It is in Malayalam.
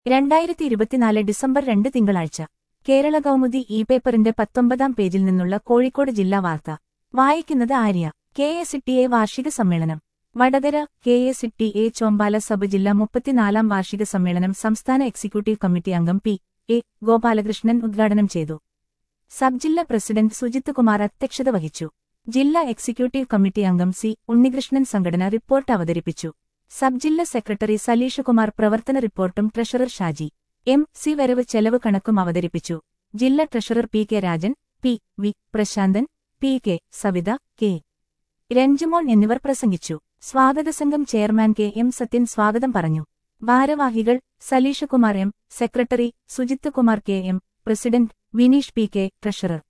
രണ്ടായിരത്തി ഇരുപത്തിനാല് ഡിസംബർ രണ്ട് തിങ്കളാഴ്ച കേരള കൗമുദി ഇ പേപ്പറിന്റെ പത്തൊമ്പതാം പേജിൽ നിന്നുള്ള കോഴിക്കോട് ജില്ലാ വാർത്ത വായിക്കുന്നത് Arya K S T A വാർഷിക സമ്മേളനം Vadakara K S T A Chombala sub ജില്ല മുപ്പത്തിനാലാം വാർഷിക സമ്മേളനം സംസ്ഥാന എക്സിക്യൂട്ടീവ് കമ്മിറ്റി അംഗം പി എ ഗോപാലകൃഷ്ണൻ ഉദ്ഘാടനം ചെയ്തു സബ് ജില്ലാ പ്രസിഡന്റ് സുജിത് കുമാർ അധ്യക്ഷത വഹിച്ചു ജില്ലാ എക്സിക്യൂട്ടീവ് കമ്മിറ്റി അംഗം സി ഉണ്ണികൃഷ്ണൻ സംഘടന റിപ്പോർട്ട് അവതരിപ്പിച്ചു സബ് ജില്ലാ സെക്രട്ടറി സലീഷ് കുമാർ പ്രവർത്തന റിപ്പോർട്ടും ട്രഷറർ ഷാജി എം സി വരവ് ചെലവ് കണക്കും അവതരിപ്പിച്ചു ജില്ലാ treasurer P K Rajan P V Prashanthan P K Savitha K Ranjumon എന്നിവർ പ്രസംഗിച്ചു സ്വാഗതസംഘം ചെയർമാൻ കെ എം സത്യൻ സ്വാഗതം പറഞ്ഞു ഭാരവാഹികൾ Saleesh Kumar M secretary Sujith Kumar K M president Vineesh P K treasurer